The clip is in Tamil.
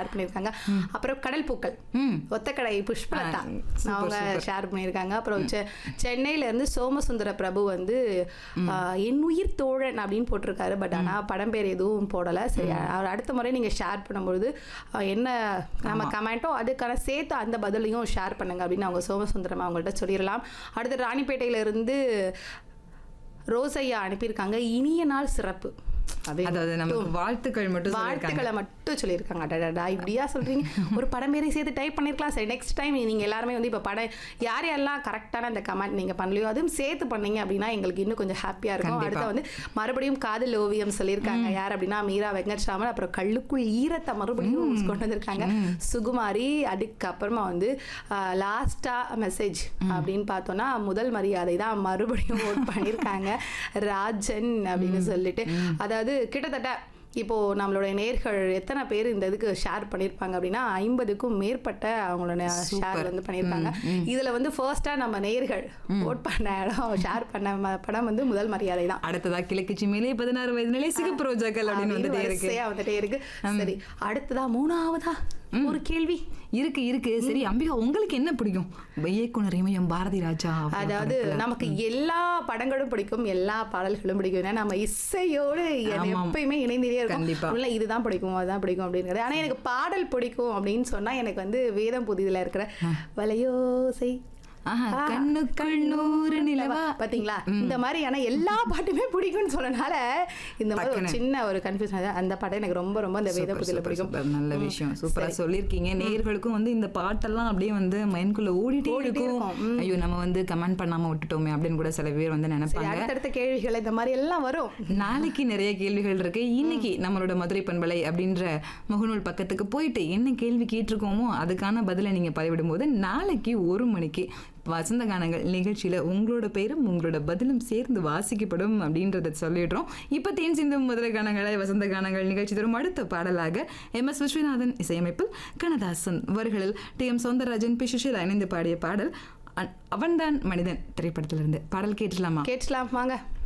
ஷேர் பண்ணியிருக்காங்க அப்புறம் கடல் பூக்கள் ம். ஒத்தக்கடை புஷ்பலதா ஆ, super, அவங்க super. ஷேர் பண்ணியிருக்காங்க அப்புறம் செ- சென்னையில இருந்து சோமசுந்தர பிரபு வந்து ஆ, என் உயிர் தோழன் அப்படின்னு போட்டிருக்காரு பட் ஆனா படம் பேர் எதுவும் போடல சரி அவர் அடுத்த முறை நீங்க ஷேர் பண்ணும்பொழுது ஆ, என்ன நம்ம கமெண்ட்டோ அதுக்கான சேர்த்து அந்த பதிலையும் ஷேர் பண்ணுங்க அப்படின்னு அவங்க சோமசுந்தரம் அவங்கள்ட்ட சொல்லிடலாம் அடுத்து ராணிப்பேட்டையில இருந்து ரோசையா அனுப்பியிருக்காங்க இனிய நாள் சிறப்பு அப்படின்னு அதாவது நமக்கு வாழ்த்துக்கள் மட்டும் சொல்லியிருக்காங்க வாழ்த்துக்களை மட்டும் சொல்லியிருக்காங்க அடடா இப்படியா சொல்றீங்க ஒரு படம் பேரை சேர்த்து டைப் பண்ணிருக்கலாம் சரி நெக்ஸ்ட் டைம் நீங்க எல்லாருமே வந்து இப்போ படம் யார் யாரெல்லாம் கரெக்டான அந்த கமெண்ட் நீங்க பண்ணலையோ அதுவும் சேர்த்து பண்ணீங்க அப்படின்னா எங்களுக்கு இன்னும் கொஞ்சம் ஹாப்பியா இருக்கும் கண்டிப்பா. அடுத்து வந்து மறுபடியும் காதல் ஓவியம் சொல்லியிருக்காங்க யார் அப்படின்னா மீரா வெங்கட்ராமன் அப்புறம் கள்ளுக்குள் ஈரத்தை மறுபடியும் கொண்டு வந்திருக்காங்க சுகுமாரி அதுக்கப்புறமா வந்து லாஸ்டா மெசேஜ் அப்படின்னு பார்த்தோம்னா முதல் மரியாதை தான் மறுபடியும் ஓட் பண்ணியிருக்காங்க ராஜன் அப்படின்னு சொல்லிட்டு அதாவது கிட்டத்தட்ட இப்போ நம்மளுடைய நேர்கள் எத்தனை பேர் இந்த இதுக்கு ஷேர் பண்ணியிருப்பாங்க அப்படின்னா ஐம்பதுக்கும் மேற்பட்ட அவங்களோட ஷேர் வந்து பண்ணியிருக்காங்க இதுல வந்து ஃபர்ஸ்டா நம்ம நேர்கள் ஓட் பண்ண இடம் ஷேர் பண்ண ம- படம் வந்து முதல் மரியாதை தான் அடுத்ததா கிழக்கு மேலே பதினாறு வயது நிலை சிகப்பு ரோஜாக்கள் அப்படின்னு வந்துட்டே இருக்கு வரிசையா வந்துட்டே இருக்கு சரி அடுத்ததா மூணாவதா ஒரு கேள்வி இருக்கு இருக்கு சரி அம்பிகா உங்களுக்கு என்ன பிடிக்கும் இயக்குனர் இமயம் பாரதி ராஜா அப்படின்ற அதாவது படத்துல. நமக்கு எல்லா படங்களும் பிடிக்கும் எல்லா பாடல்களும் பிடிக்கும் ஏன்னா நம்ம இசையோடு என- ஆமாம். எப்பயுமே இணைந்தே இருக்கும் கண்டிப்பா. உள்ள இதுதான் பிடிக்கும் அதுதான் பிடிக்கும் அப்படிங்கிறது ஆனா எனக்கு பாடல் பிடிக்கும் அப்படின்னு சொன்னா எனக்கு வந்து வேதம் புதிதுல இருக்கிற வலையோசை ஆஹா, ஆ, கண்ணுக்குள் நூறு நிலவா. பாத்தீங்களா இந்த மாதிரியான எல்லா பாட்டுமே பிடிக்கும்னு சொன்னனால இந்த மாதிரி ஒரு டக்குனு. சின்ன ஒரு கன்ஃபியூஷன் அந்த பாட்டு எனக்கு ரொம்ப ரொம்ப அந்த வேத சூப்பர், புதிதுல சூப்பர், பிடிக்கும் சூப்பர். நல்ல ம். விஷயம் சூப்பரா சரி. சொல்லியிருக்கீங்க நேயர்களுக்கும் வந்து இந்த பாட்டெல்லாம் அப்படியே வந்து மைண்ட்குள்ள ஓடிட்டே ஓடிட்டே இருக்கும் இருக்கும். ம். ஐயோ நம்ம வந்து கமெண்ட் பண்ணாம விட்டுட்டோமே அப்படின்னு கூட சில பேர் வந்து சரி நினைப்பாங்க அடுத்தடுத்த கேள்விகள் இந்த மாதிரி எல்லாம் வரும் நாளைக்கு நிறைய கேள்விகள் இருக்கு இன்னைக்கு நம்மளோட மதுரை பண்பலை அப்படின்ற முகநூல் பக்கத்துக்கு போயிட்டு என்ன கேள்வி கேட்டிருக்கோமோ அதுக்கான பதிலை நீங்க பதிவிடும் போது நாளைக்கு ஒரு மணிக்கு வசந்த கானங்கள் நிகழ்ச்சியில உங்களோட பெயரும் உங்களோட பதிலும் சேர்ந்து வாசிக்கப்படும் அப்படின்றத சொல்லிடுறோம் இப்ப தேன் சிந்தும் மதுரை கானங்களை வசந்த கானங்கள் நிகழ்ச்சி தரும் அடுத்த பாடலாக எம் எஸ் விஸ்வநாதன் இசையமைப்பில் கண்ணதாசன் வரிகளில் T M Soundararajan P Susheela இணைந்து பாடிய பாடல் அ- அவன்தான் மனிதன் திரைப்படத்திலிருந்து பாடல் கேட்டுலாமா கேட்கலாம் வாங்க